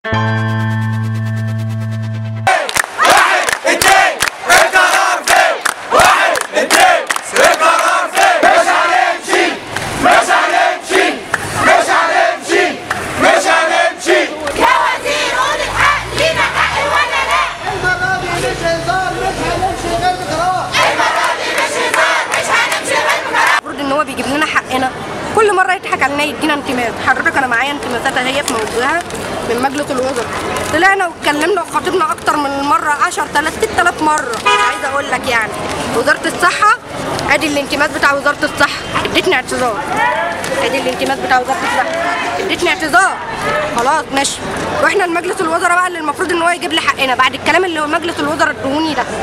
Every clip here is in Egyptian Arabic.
يا وزير قول الحق لينا حق ولا لا المرة دي مش هزار مش هنمشي غير بقرار المرة دي مش هزار مش هنمشي غير بقرار المفروض ان هو بيجيب لنا حقنا كل مره يضحك علينا يدينا انتماس حضرتك انا معايا انتماسات اهي في موجودها من مجلس الوزراء طلعنا واتكلمنا وخاطبنا اكتر من مره 10000 6000 مره عايزه اقول لك يعني وزاره الصحه ادي الانتماس بتاع وزاره الصحه ادتني اعتذار ادي الانتماس بتاع وزاره الصحه ادتني اعتذار خلاص ماشي واحنا المجلس الوزراء بقى اللي المفروض ان هو يجيب لي حقنا بعد الكلام اللي هو مجلس الوزراء ادوني ده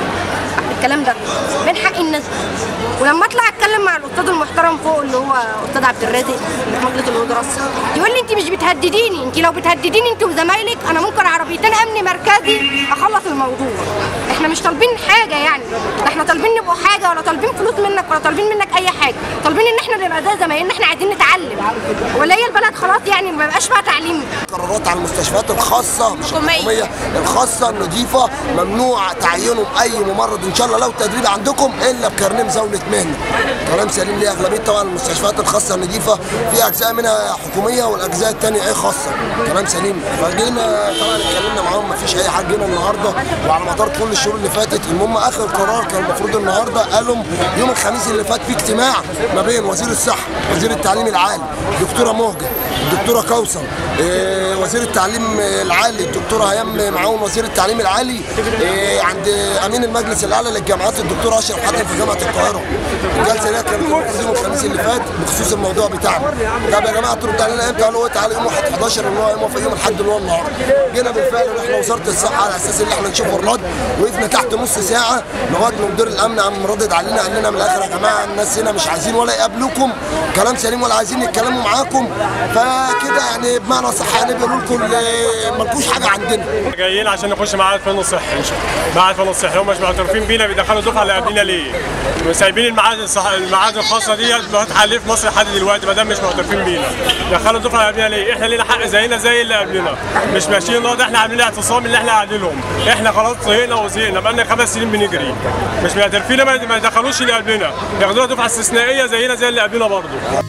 الكلام ده من حق الناس ولما اطلع اتكلم مع الاستاذ المحترم فوق اللي هو استاذ عبد الرازق اللي في مجلس الوزراء يقول لي انت مش بتهدديني انت لو بتهدديني انت وزمايلك انا ممكن عربيتين امن مركزي اخلص الموضوع احنا مش طالبين حاجه يعني ده احنا طالبين نبقوا حاجه ولا طالبين فلوس منك ولا طالبين منك اي حاجه طالبين ان احنا نبقى زي زمايلنا احنا عايزين نتعلم ولا هي البلد خلاص يعني ما بقاش فيها تعليم قرارات على المستشفيات الخاصة مش الحكومية. الحكومية الخاصة النظيفة ممنوع تعيينهم أي ممرض إن شاء الله لو تدريب عندكم إلا بكارنيه مزاولة مهنة كلام سليم ليه أغلبية طبعا المستشفيات الخاصة النظيفة في أجزاء منها حكومية والأجزاء التانية إيه خاصة كلام سليم فجينا طبعا اتكلمنا معاهم مفيش أي حاجة جينا النهاردة وعلى مدار كل الشهور اللي فاتت المهم آخر قرار كان المفروض النهاردة قالوا يوم الخميس اللي فات في اجتماع ما بين وزير الصحة وزير التعليم العالي دكتورة مهجة الدكتورة كوثر إيه، وزير التعليم العالي الدكتوره هيام معاون وزير التعليم العالي إيه، عند امين المجلس الاعلى للجامعات الدكتور اشرف حاتم في جامعه القاهره الجلسه دي كانت المفروض يوم الخميس اللي فات بخصوص الموضوع بتاعنا طب يا جماعه تردوا علينا امتى قالوا تعالى يوم 1 11 اللي هو يوم يوم الاحد اللي هو النهارده جينا بالفعل رحنا وزاره الصحه على اساس ان احنا نشوف الرد وقفنا تحت نص ساعه لغايه ما مدير الامن قام ردد علينا قال لنا من الاخر يا جماعه الناس هنا مش عايزين ولا يقابلوكم كلام سليم ولا عايزين يتكلموا معاكم فكده يعني بمعنى صح يعني بيقولوا لكم اللي مالكوش حاجه عندنا جايين عشان نخش معاد فن الصحي معاد فن الصحي هم مش معترفين بينا بيدخلوا الدفعه اللي قبلنا ليه؟ وسايبين المعاد الصح... المعاد الخاصه دي فاتحه ليه في مصر لحد دلوقتي ما دام مش معترفين بينا دخلوا الدفعه اللي قبلنا ليه؟ احنا لينا حق زينا زي اللي قبلنا مش ماشيين النهارده احنا عاملين اعتصام اللي احنا قاعدين لهم احنا خلاص زهقنا وزهقنا بقالنا خمس سنين بنجري مش معترفين ما ما يدخلوش اللي قبلنا ياخدونا دفعه استثنائيه زينا زي اللي قبلنا برضه